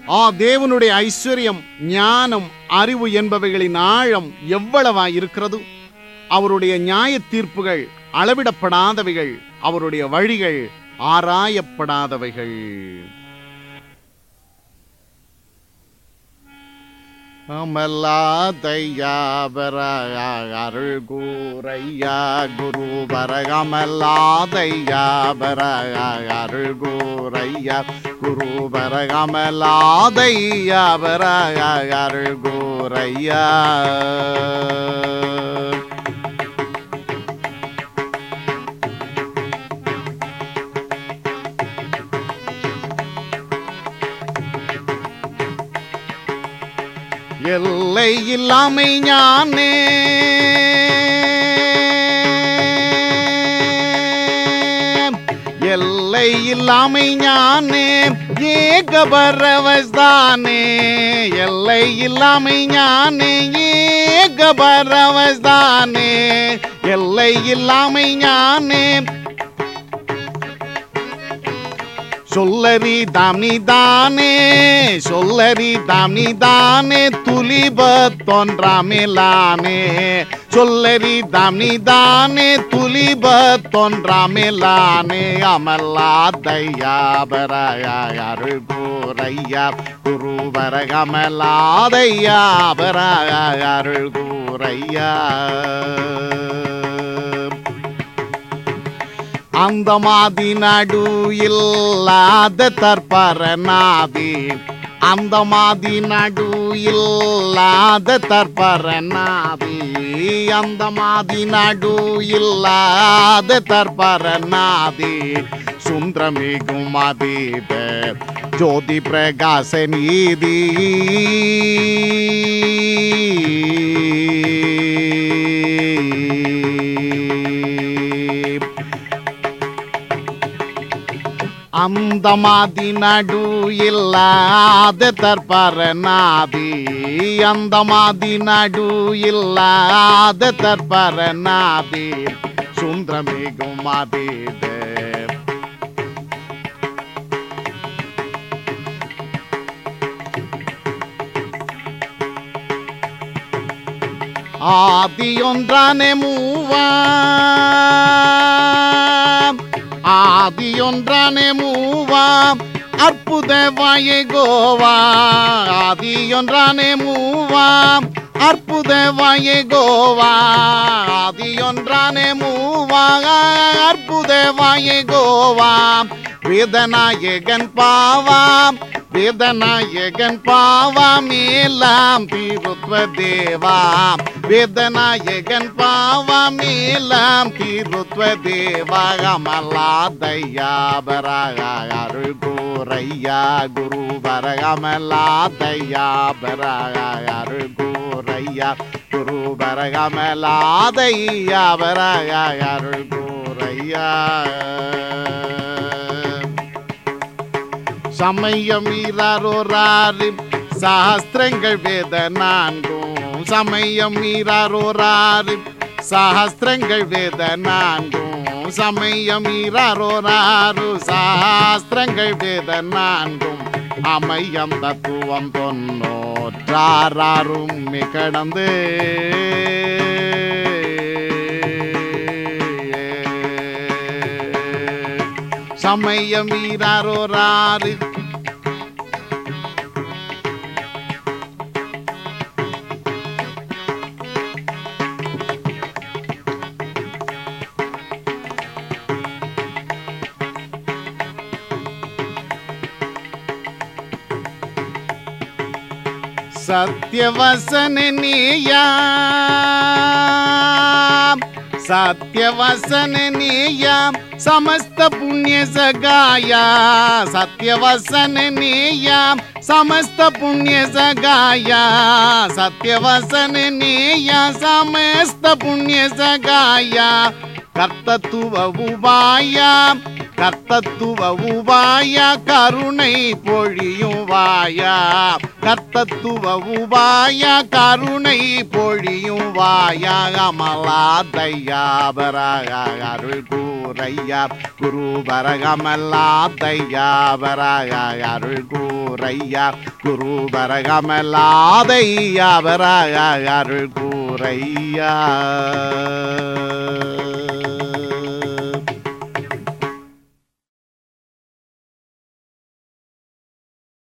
ஆ தேவனுடைய ஐஸ்வர்யம் ஞானம் அறிவு என்பவைகளின் ஆழம் எவ்வளவா இருக்கிறது அவருடைய நியாய தீர்ப்புகள் அளவிடப்படாதவைகள் அவருடைய வழிகள் ஆராயப்படாதவைகள் அமல்லாதையாபரருள் கூரையா குரு பரகமல்லாதையாபரருள் கூரையா குரு பரகமல்லாதையாபரருள் கூரையா எல்லை இல்லாமை ஞானே எல்லை இல்லாமை ஞானே ஏகபரவஸ்தானே எல்லை இல்லாமை ஞானே ஏகபரவஸ்தானே எல்லை இல்லாமை ஞானே சொல்லரி தாம்னி தானே சொல்லரி தாம்னி தானே துலிப தொன்றாமிலானே சொல்லரி தாம்னி தானே துலிப தொன்றாமிலானே அமல்லா தையாபராயருள் கூரையா குருவரகமலாதையாபராயருள் கூரையா அந்த மாதி நடு இல்லாத தற்பர நாதி அந்த மாதி நடு இல்லாத தற்பர நாதி அந்த மாதி நடு இல்லாத தற்பர நாதி சுந்தரமிகும் மதீப ஜோதி பிரகாச நீதி அந்த மாதி நடு இல்லாத தற்பர நாதி அந்த மாதி நடு இல்லாத தற்பர நாதி சுந்தரமிகும் மதீப ஆதியொன்றானே மூவா ஆதியொன்றானே மூவா அற்புத வாயே கோவா ஆதியொன்றானே மூவா அற்புத வாயே கோவா ஆதியொன்றானே மூவா அற்புத வாயே கோவா வேதநாயகன் பாவா வேதநாயகன் பாவா மேலாம் தீருத்வ தேவா வேதநாயகன் பாவா மேலாம் தீருத்வ தேவா அமலாதையாபராயருள் கூரையா குரு பரகமலாதையாபராயருள் கூரையா குரு பரகமலாதையாபராயருள் கூரையா சமயம் மீறாரோராறு சாஸ்திரங்கள் வேத நான்கும் சமயம் மீறாரோராறு சாஸ்திரங்கள் வேத நான்கும் சமயம் மீறாரோராறு சாஸ்திரங்கள் வேத நான்கும் அமையம் தத்துவம் தொன்னோற்றாரும் கடந்து சமயம் மீறாரோராறு சத்யவசன நீயா சத்யவசன நீயா समस्त पुण्य सगाया सत्यवसन नेया समस्त पुण्य सगाया सत्यवसन नेया समस्त पुण्य सगाया कर्तत्व उबाया கர்த்தத்துவ உபாயா கருணை பொழியும் வாயா கர்த்தத்துவ உபாயா கருணை பொழியும் வாயா அமலாதையாபராக அருள் கூரையா குருபரகமல்லாதையாபராக அருள் கூரையா குருபரகமல்லாதையாபராக அருள் கூரையா